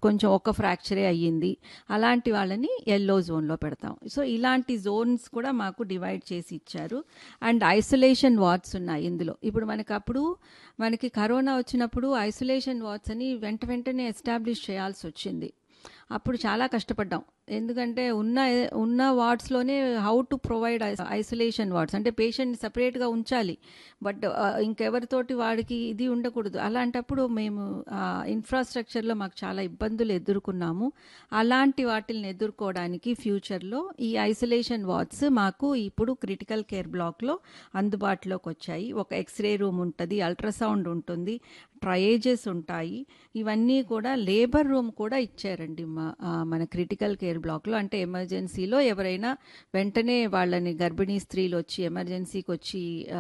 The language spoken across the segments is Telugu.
కొంచెం ఒక ఫ్రాక్చరే అయ్యింది అలాంటి వాళ్ళని ఎల్లో జోన్లో పెడతాం సో ఇలాంటి జోన్స్ కూడా మాకు డివైడ్ చేసి ఇచ్చారు అండ్ ఐసోలేషన్ వార్డ్స్ ఉన్నాయి ఇందులో ఇప్పుడు మనకి అప్పుడు మనకి కరోనా వచ్చినప్పుడు ఐసోలేషన్ వార్డ్స్ అని వెంట వెంటనే ఎస్టాబ్లిష్ చేయాల్సి వచ్చింది అప్పుడు చాలా కష్టపడ్డాం ఎందుకంటే ఉన్న ఉన్న వార్డ్స్లోనే how to provide isolation wards అంటే పేషెంట్ సపరేట్గా ఉంచాలి బట్ ఇంకెవరితోటి వాడికి ఇది ఉండకూడదు అలాంటప్పుడు మేము ఇన్ఫ్రాస్ట్రక్చర్లో మాకు చాలా ఇబ్బందులు ఎదుర్కొన్నాము అలాంటి వాటిని ఎదుర్కోవడానికి ఫ్యూచర్లో ఈ ఐసోలేషన్ వార్డ్స్ మాకు ఇప్పుడు క్రిటికల్ కేర్ బ్లాక్లో అందుబాటులోకి వచ్చాయి ఒక ఎక్స్రే రూమ్ ఉంటుంది అల్ట్రాసౌండ్ ఉంటుంది ట్రయేజెస్ ఉంటాయి ఇవన్నీ కూడా లేబర్ రూమ్ కూడా ఇచ్చారండి మా మన క్రిటికల్ కేర్ బ్లాక్లో అంటే ఎమర్జెన్సీలో ఎవరైనా వెంటనే వాళ్ళని గర్భిణీ స్త్రీలు వచ్చి ఎమర్జెన్సీకి వచ్చి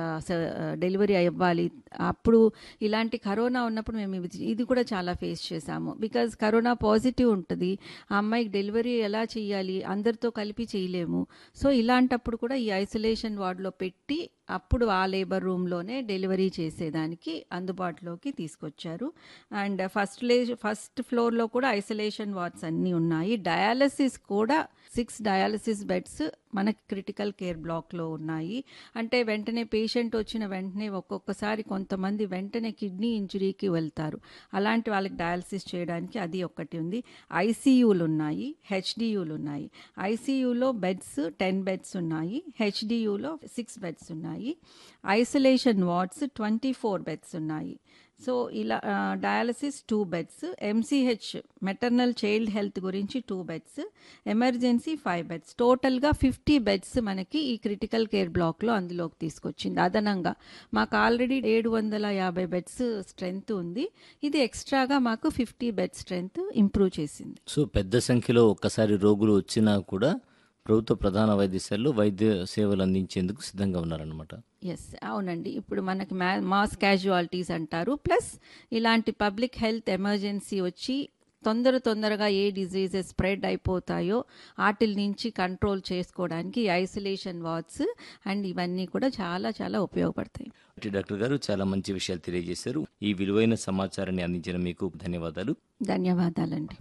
డెలివరీ అవ్వాలి అప్పుడు ఇలాంటి కరోనా ఉన్నప్పుడు మేము ఇది కూడా చాలా ఫేస్ చేసాము బికాజ్ కరోనా పాజిటివ్ ఉంటుంది ఆ అమ్మాయికి డెలివరీ ఎలా చేయాలి అందరితో కలిపి చేయలేము సో ఇలాంటప్పుడు కూడా ఈ ఐసోలేషన్ వార్డులో పెట్టి అప్పుడు ఆ లేబర్ రూమ్లోనే డెలివరీ చేసేదానికి అందుబాటులోకి తీసుకొచ్చారు అండ్ ఫస్ట్ లే ఫస్ట్ ఫ్లోర్లో కూడా ఐసోలేషన్ వార్డ్స్ అన్నీ ఉన్నాయి డయాలసిస్ కూడా సిక్స్ డయాలసిస్ బెడ్స్ మనకి క్రిటికల్ కేర్ బ్లాక్లో ఉన్నాయి అంటే వెంటనే పేషెంట్ వచ్చిన వెంటనే ఒక్కొక్కసారి కొంతమంది వెంటనే కిడ్నీ ఇంజురీకి వెళ్తారు అలాంటి వాళ్ళకి డయాలసిస్ చేయడానికి అది ఒక్కటి ఉంది ఐసీయూలు ఉన్నాయి హెచ్డియూలు ఉన్నాయి ఐసీయూలో బెడ్స్ టెన్ బెడ్స్ ఉన్నాయి హెచ్డియూలో సిక్స్ బెడ్స్ ఉన్నాయి isolation wards twenty four beds ఉన్నాయి సో ఇలా dialysis two beds MCH maternal child health గురించి two beds emergency five beds టోటల్గా ఫిఫ్టీ బెడ్స్ మనకి ఈ క్రిటికల్ కేర్ బ్లాక్లో అందులోకి తీసుకొచ్చింది అదనంగా మాకు ఆల్రెడీ ఏడు వందల యాభై బెడ్స్ స్ట్రెంగ్త్ ఉంది ఇది ఎక్స్ట్రాగా మాకు ఫిఫ్టీ బెడ్ స్ట్రెంగ్త్ ఇంప్రూవ్ చేసింది సో పెద్ద సంఖ్యలో ఒక్కసారి రోగులు వచ్చినా కూడా ప్రభుత్వ ప్రధాన వైద్యశాలలో వైద్య సేవలు అందించేందుకు సిద్ధంగా ఉన్నారనమాట ఎస్ అవునండి ఇప్పుడు మనకి మా మాస్ క్యాజువాలిటీస్ అంటారు ప్లస్ ఇలాంటి పబ్లిక్ హెల్త్ ఎమర్జెన్సీ వచ్చి తొందర తొందరగా ఏ డిజీజెస్ స్ప్రెడ్ అయిపోతాయో వాటిల నుంచి కంట్రోల్ చేసుకోవడానికి ఐసోలేషన్ వార్డ్స్ అండ్ ఇవన్నీ కూడా చాలా చాలా ఉపయోగపడతాయి డాక్టర్ గారు చాలా మంచి విషయాలు తెలియజేశారు ఈ విలువైన సమాచారాన్ని అందించిన మీకు ధన్యవాదాలు ధన్యవాదాలండి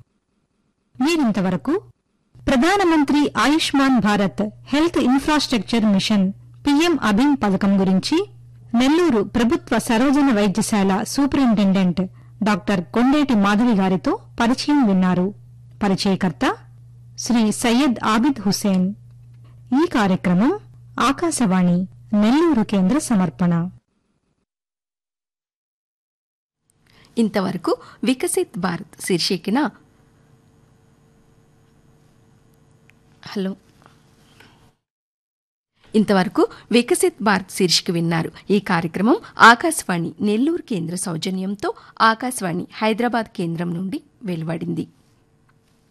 మీరింతవరకు ప్రధానమంత్రి Ayushman Bharat health infrastructure mission PM అభిమ్ పథకం గురించి నెల్లూరు ప్రభుత్వ సరోజన వైద్యశాల సూపరింటెండెంట్ డాక్టర్ కొండేటి మాధవి గారితో పరిచయం విన్నారు పరిచయకర్త శ్రీ సయ్యద్ ఆబిద్ హుసేన్ ఈ కార్యక్రమం ఆకాశవాణి నెల్లూరు కేంద్ర సమర్పణ ఇంతవరకు వికసిత్ భారత్ శీర్షికన హలో ఇంతవరకు వికసిత్ భారత్ శీర్షిక విన్నారు ఈ కార్యక్రమం ఆకాశవాణి నెల్లూరు కేంద్ర సౌజన్యంతో ఆకాశవాణి హైదరాబాద్ కేంద్రం నుండి వెలువడింది